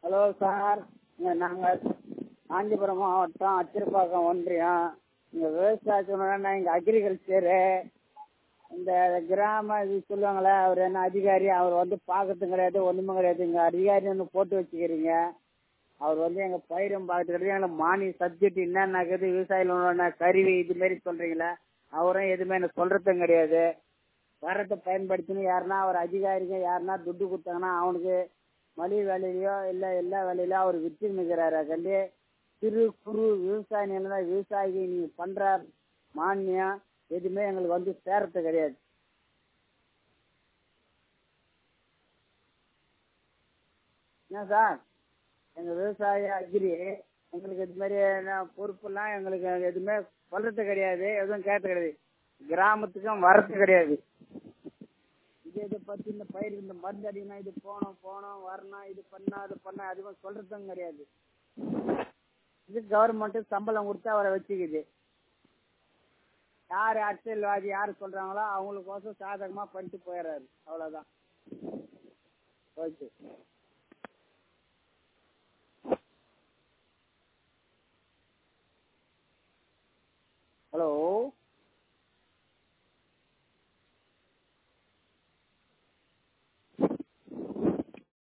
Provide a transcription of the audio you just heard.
hello sir இங்கே நாங்கள் காஞ்சிபுரம் மாவட்டம் அச்சிறுபாக்கம் ஒன்றியம் இங்கே விவசாயத்துனா இங்கே அக்ரிகல்ச்சரு இந்த கிராம இது சொல்லுவாங்களே அவர் என்ன அதிகாரி அவர் வந்து பார்க்கறதும் கிடையாது ஒன்றுமே கிடையாது இங்கே அதிகாரி ஒன்று போட்டு வச்சுக்கிறீங்க அவர் வந்து எங்கள் பயிரும் பார்த்துட்டு கிடையாது எங்களுக்கு மானிய சப்ஜெக்ட் என்னென்ன இருக்குது விவசாயிகளோட கருவி இதுமாரி சொல்கிறீங்களே அவரும் எதுவுமே எனக்கு சொல்கிறதும் கிடையாது வரத்தை பயன்படுத்தின்னு யாருன்னா அவர் அதிகாரிங்க யாருன்னா துட்டு கொடுத்தாங்கன்னா அவனுக்கு மலிவு வேலையிலையோ இல்லை எல்லா வேலையிலோ அவர் விற்று நிற்கிறாரு கண்டி சிறு குறு விவசாய நிலம் விவசாயிக்கு நீங்கள் பண்ணுற மானியம் எதுவுமே எங்களுக்கு வந்து சேரத்து கிடையாது என்ன சார் எங்கள் விவசாய அக்ரி எங்களுக்கு இது மாதிரி என்ன பொறுப்பெல்லாம் எங்களுக்கு எதுவுமே சொல்றது கிடையாது எதுவும் கேட்டது கிடையாது கிராமத்துக்கும் வரது கிடையாது இது இதை பற்றி இந்த பயிர் இந்த மருந்து அடிக்கணும் இது போகணும் போகணும் வரணும் இது பண்ணா அது பண்ண அதுவும் சொல்றதும் கிடையாது இது கவர்மெண்ட்டு சம்பளம் கொடுத்து அவரை வச்சுக்குது யார் அரசியல்வாதி யார் சொல்றாங்களோ அவங்களுக்கோசம் சாதகமாக பண்ணிட்டு போயிடுறாரு அவ்வளோதான் ஓகே